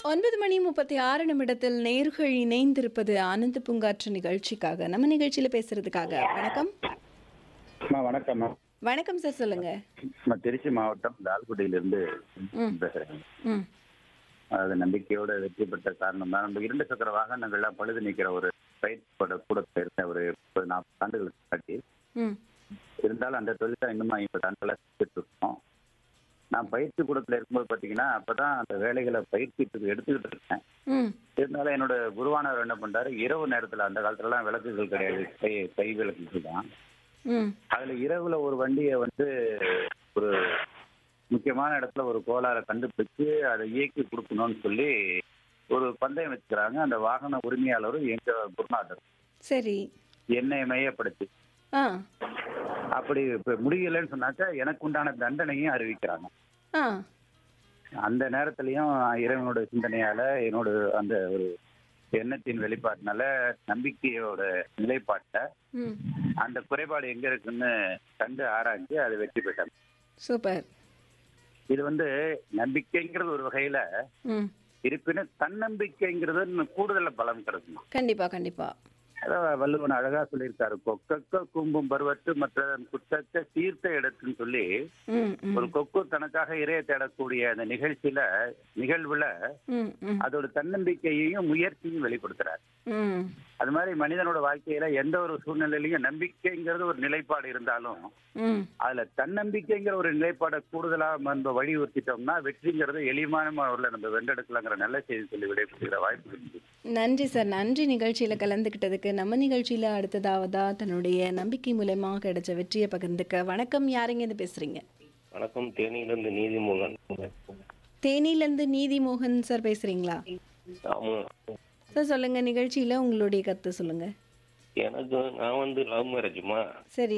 ஒன்பது மணி முப்பத்தி ஆறு நிமிடத்தில் நேர்கள் இணைந்திருப்பது ஆனந்த பூங்காற்று நிகழ்ச்சிக்காக நம்ம நிகழ்ச்சியில பேசுறதுக்காக வணக்கம் அம்மா வணக்கம்மா வணக்கம் சார் சொல்லுங்க நான் திருச்சி மாவட்டம் லால்குடியிலிருந்து ம். பேசுறேன் ம் அதாவது நம்பிக்கையோட வெற்றி பெற்ற காரணம் தான் நம்ம இரண்டு சக்கர வாகனங்கள்லாம் பழுது நிற்கிற ஒரு பயிற்சியோட கூட இருந்தேன் ஒரு முப்பது நாற்பது ஆண்டுகளுக்கு முன்னாடி ம் இருந்தாலும் அந்த தொழிலை இன்னும் ஐம்பது ஆண்டுகளாக செஞ்சுட்டு இருக்கோம் நான் பயிற்சி கூடத்தில் இருக்கும்போது பார்த்தீங்கன்னா அப்பதான் அந்த வேலைகளை பயிற்சி எடுத்துக்கிட்டு இருக்கேன் ம் இருந்தாலும் என்னோட குருவானவர் என்ன பண்றாரு இரவு நேரத்தில் அந்த காலத்துலலாம் விளக்குகள் கிடையாது கை கை விளக்குகள் தான் ம் அதுல இரவுல ஒரு வண்டியை வந்து ஒரு முக்கியமான இடத்துல ஒரு கோளாறை கண்டுபிடிச்சு அதை இயக்கி கொடுக்கணும்னு சொல்லி ஒரு பந்தயம் வச்சுக்கிறாங்க அந்த வாகன உரிமையாளரும் எங்க குருநாதர் சரி என்னை மையப்படுத்தி ஆ அப்படி இப்ப முடியலைன்னு சொன்னாக்கா எனக்கு உண்டான தண்டனையும் அறிவிக்கிறாங்க ஆ அந்த நேரத்திலையும் இறைவனோட சிந்தனையால என்னோட அந்த ஒரு எண்ணத்தின் வெளிப்பாட்டினால நம்பிக்கையோட நிலைப்பாட்டை ம் அந்த குறைபாடு எங்க இருக்குன்னு கண்டு ஆராய்ஞ்சு அதை வெற்றி பெற்றாங்க சூப்பர் இது வந்து நம்பிக்கைங்கிறது ஒரு வகையில ம் இருப்பினும் தன்னம்பிக்கைங்கிறது இன்னும் கூடுதல் பலம் கிடைக்குமா கண்டிப்பா கண்டிப்பா அதான் வள்ளுவன் அழகா சொல்லியிருக்காரு கொக்கக்க கும்பும் பருவத்து மற்ற குற்றத்தை தீர்த்த இடத்துன்னு சொல்லி ம் ம் ஒரு கொக்கு தனக்காக இறைய தேடக்கூடிய அந்த நிகழ்ச்சியில நிகழ்வுல ம் ம் அதோட தன்னம்பிக்கையையும் முயற்சியும் வெளிப்படுத்துறாரு ம் அது மாதிரி மனிதனோட வாழ்க்கையில எந்த ஒரு சூழ்நிலையிலையும் நம்பிக்கைங்கிறது ஒரு நிலைப்பாடு இருந்தாலும் ம் அதுல தன்னம்பிக்கைங்கிற ஒரு நிலைப்பாடை கூடுதலா நம்ம வலியுறுத்திட்டோம்னா வெற்றிங்கிறது எளிமான முறையில் நம்ம வென்றெடுக்கலாங்கிற நல்ல செய்தி சொல்லி விடைபெறுகிற வாய்ப்பு இருக்கு நன்றி சார் நன்றி நிகழ்ச்சியில் கலந்துக்கிட்டதுக்கு நம்ம நிகழ்ச்சியில் அடுத்ததாவதா தன்னுடைய நம்பிக்கை மூலமா கிடைச்ச வெற்றியை பகிர்ந்துக்க வணக்கம் யாருங்க இது பேசுறீங்க வணக்கம் தேனியிலிருந்து நீதிமோகன் தேனியிலேருந்து நீதிமோகன் சார் பேசுறீங்களா ஆமா சார் சொல்லுங்க நிகழ்ச்சியில் உங்களுடைய கருத்து சொல்லுங்க எனக்கு நான் வந்து லவ் மேரேஜுமா சரி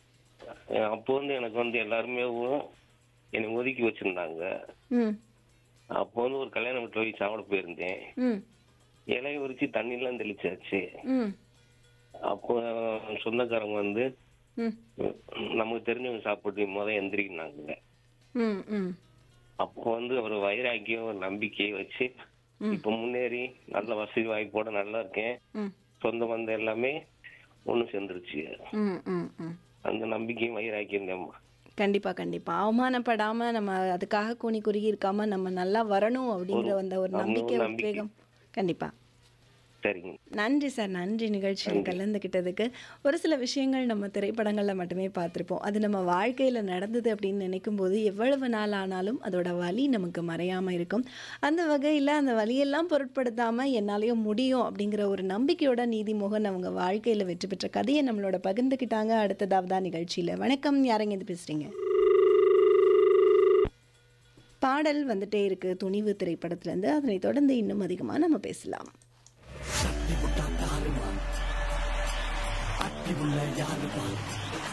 அப்போ வந்து எனக்கு வந்து எல்லாருமே ஒ- என்னை ஒதுக்கி வச்சிருந்தாங்க ம் அப்போ வந்து ஒரு கல்யாண வீட்டில் போய் சாப்பிட போயிருந்தேன் ம் இலைய உரிச்சு தண்ணிலாம் தெளிச்சாச்சு ம் அப்போ சொந்தக்காரங்க வந்து ம் நமக்கு தெரிஞ்சவங்க சாப்பிட்டு முத எந்திரிக்கினாங்க ம் ம் அப்போ வந்து ஒரு வைராக்கியம் ஒரு நம்பிக்கையை வச்சு இப்போ முன்னேறி நல்ல வசதி வாய்ப்போட நல்லா இருக்கேன் ம் சொந்த பந்தம் எல்லாமே ஒன்று சேர்ந்துருச்சு ம் ம் ம் அந்த நம்பிக்கையும் வைராக்கியம் தான் கண்டிப்பா கண்டிப்பா அவமானப்படாம நம்ம அதுக்காக கூனி குறுகி இருக்காம நம்ம நல்லா வரணும் அப்படிங்கிற அந்த ஒரு அந்த ஒரு நம்பிக்கை நம்பிக்கை. உத்வேகம் கண்டிப்பா சரிங்க நன்றி சார் நன்றி நிகழ்ச்சியில் கலந்துக்கிட்டதுக்கு ஒரு சில விஷயங்கள் நம்ம திரைப்படங்களில் மட்டுமே பார்த்துருப்போம் அது நம்ம வாழ்க்கையில் நடந்தது அப்படின்னு நினைக்கும் போது எவ்வளவு நாள் ஆனாலும் அதோட வலி நமக்கு மறையாமல் இருக்கும் அந்த வகையில் அந்த வலியெல்லாம் பொருட்படுத்தாமல் என்னாலையும் முடியும் அப்படிங்கிற ஒரு நம்பிக்கையோட நீதிமோகன் அவங்க வாழ்க்கையில் வெற்றி பெற்ற கதையை நம்மளோட பகிர்ந்துக்கிட்டாங்க அடுத்ததாவது தான் நிகழ்ச்சியில் வணக்கம் யாரங்க இது பேசுகிறீங்க பாடல் வந்துட்டே இருக்கு துணிவு திரைப்படத்திலேருந்து அதனை தொடர்ந்து இன்னும் அதிகமாக நம்ம பேசலாம் அட்டி உள்ள யாருவா